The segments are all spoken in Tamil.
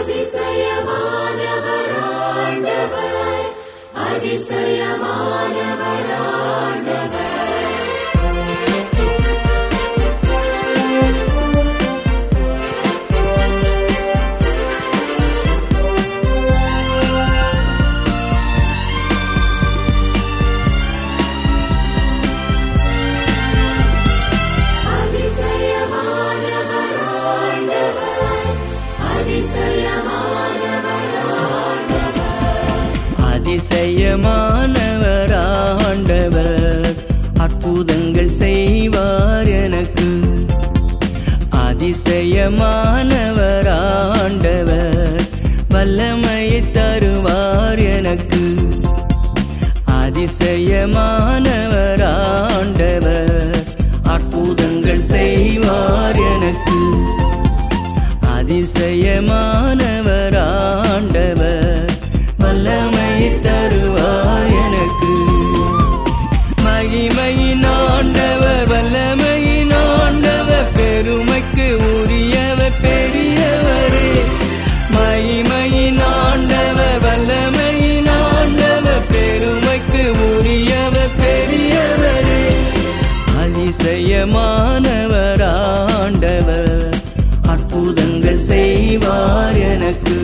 அதிசயமானவர் ஆண்டவர் அதிசயமானவர் ஆண்டவர் அதிசயமானவர் ஆண்டவர் அதிசயமானவர் அதிசயமானவர் ஆண்டவர் அற்புதங்கள் செய்வார் எனக்கு அதிசயமானவர் ஆண்டவர் வல்லமையை தருவார் எனக்கு அதிசயமானவர் ஆண்டவர் அற்புதங்கள் செய்வார் எனக்கு அதிசயமானவர் ஆண்டவர் வல்லமையை தருவார் எனக்கு மகிமையின் ஆண்டவர் வல்லமையின் ஆண்டவர் பெருமைக்கு உரியவர் பெரியவரே மகிமையின் ஆண்டவர் வல்லமையின் ஆண்டவர் பெருமைக்கு உரியவர் பெரியவரே அதிசயமானவர் ஆண்டவர் அற்புதங்கள் செய்வார் எனக்கு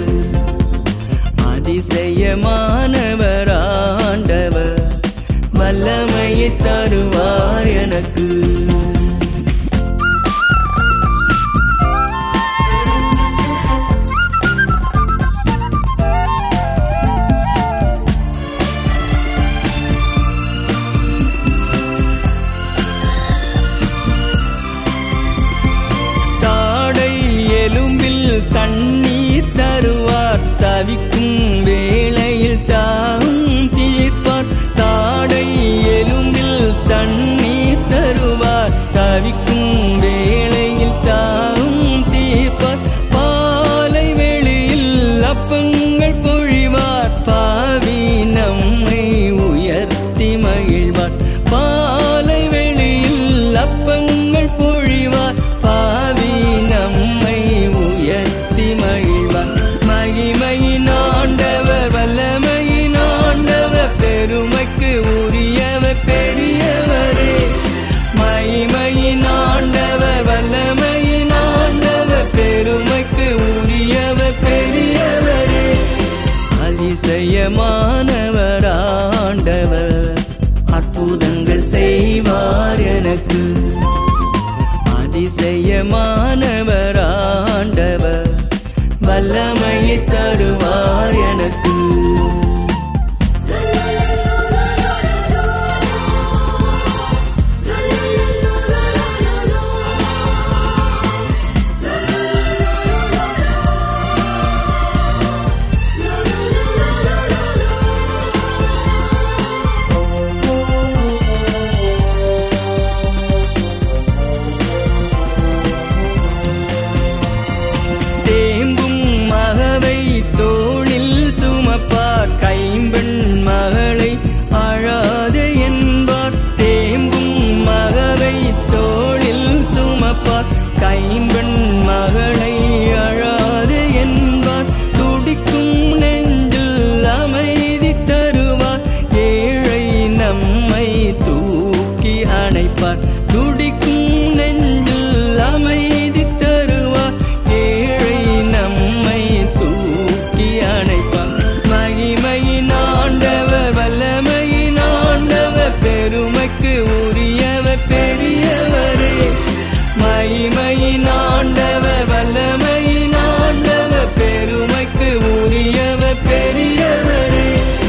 அதிசயமானவர் ஆண்டவர் வல்லமையை தருவார் எனக்கு தாடை எலும்பில் தண்ணீர் தருவார் தவிக்கும் வேளையில் தாவும் தீர்ப்பார் தாடை எலும்பில் தண்ணீர் தருவார் தவிக்கும் வேளையில் தாவும் தீர்ப்பார் பாலை வெளியில் அப்பங்கள் பொழிவார் பாவி நம்மை உயர்த்தி மகிழ்வார் பாலை வெளியில் அப்பங்கள் பொழிவார் பாவி நம்மை உயர்த்தி மகிழ்வார் மகிமையின் ஆண்டவர் வல்லமையின் ஆண்டவர் பெருமைக்கு உரியவர் பெரியவரே மகிமையின் ஆண்டவர் வல்லமையின் ஆண்டவர் பெருமைக்கு உரியவர் பெரியவரே அதிசயமானவர் ஆண்டவர் அற்புதங்கள் செய்வார் எனக்கு அதிசயமானவர் ஆண்டவர் வல்லமையை தருவார் எனக்கு தேம்பும் மகவை தோளில் சுமப்பார் கைம்பெண் மகளை அழாது என்பார் தேம்பும் மகவை தோளில் சுமப்பார் கைம்பெண் மகளை அழாது என்பார் துடிக்கும் நெஞ்சில் அமைதி தருவார் ஏழை நம்மை தூக்கி அணைப்பார் துடிக்கும் நெஞ்சில் அமைதி தருவார் ஏழை நம்மை தூக்கி அணைப்பார் மகிமையின் ஆண்டவர் வல்லமையின் ஆண்டவர் பெருமைக்கு உரியவர் பெரியவரே மகிமையின் ஆண்டவர் வல்லமையின் ஆண்டவர் பெருமைக்கு உரியவர் பெரியவரே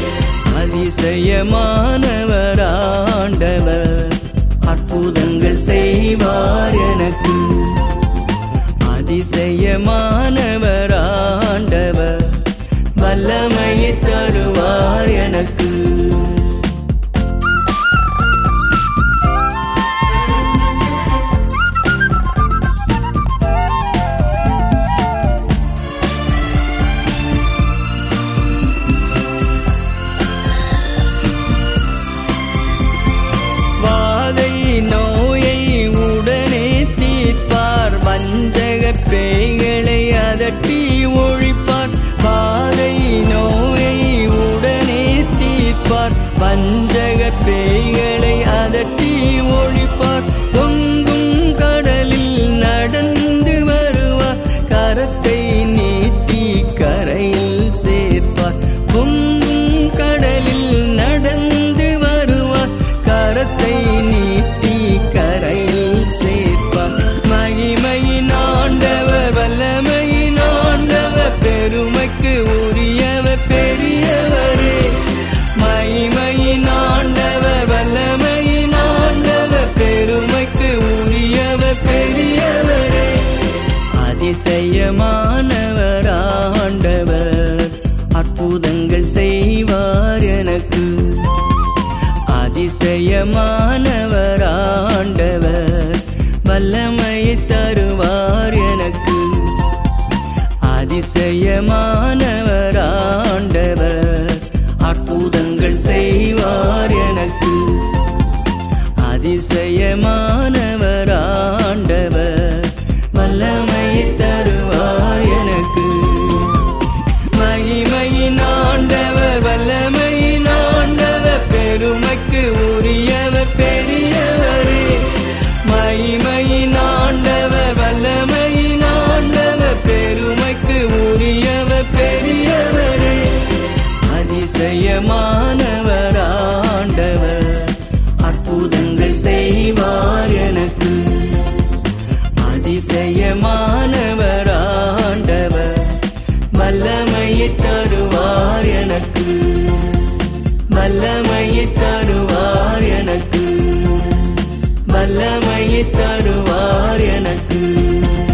அதிசயமானவர் ஆண்டவர் அற்புதங்கள் செய்வார் எனக்கு அதிசயமானவர் ஆண்டவர் வல்லமையை தருவார் எனக்கு வாதை நோயை உடனே தீர்ப்பார் வஞ்சக பேய்களை அதட்டி ஒழிப்பார் அதிசயமானவர் ஆண்டவர் அற்புதங்கள் செய்வார் எனக்கு அதிசயமானவர் ஆண்டவர் வல்லமையை தருவார் எனக்கு மகிமையின் ஆண்டவர் வல்லமையின் ஆண்டவர் பெருமைக்கு உரியவர் பெரியவரே மகிமையின் ஆண்டவர் வல்லமையின் ஆண்டவர் பெருமைக்கு உரியவர் பெரியவரே அதிசயமானவர் ஆண்டவர் அற்புதங்கள் செய்வார் எனக்கு அதிசயமானவர் ஆண்டவர் வல்லமையை தருவார் எனக்கு வல்லமையை தருவார் எனக்கு வல்லமையை தருவார் எனக்கு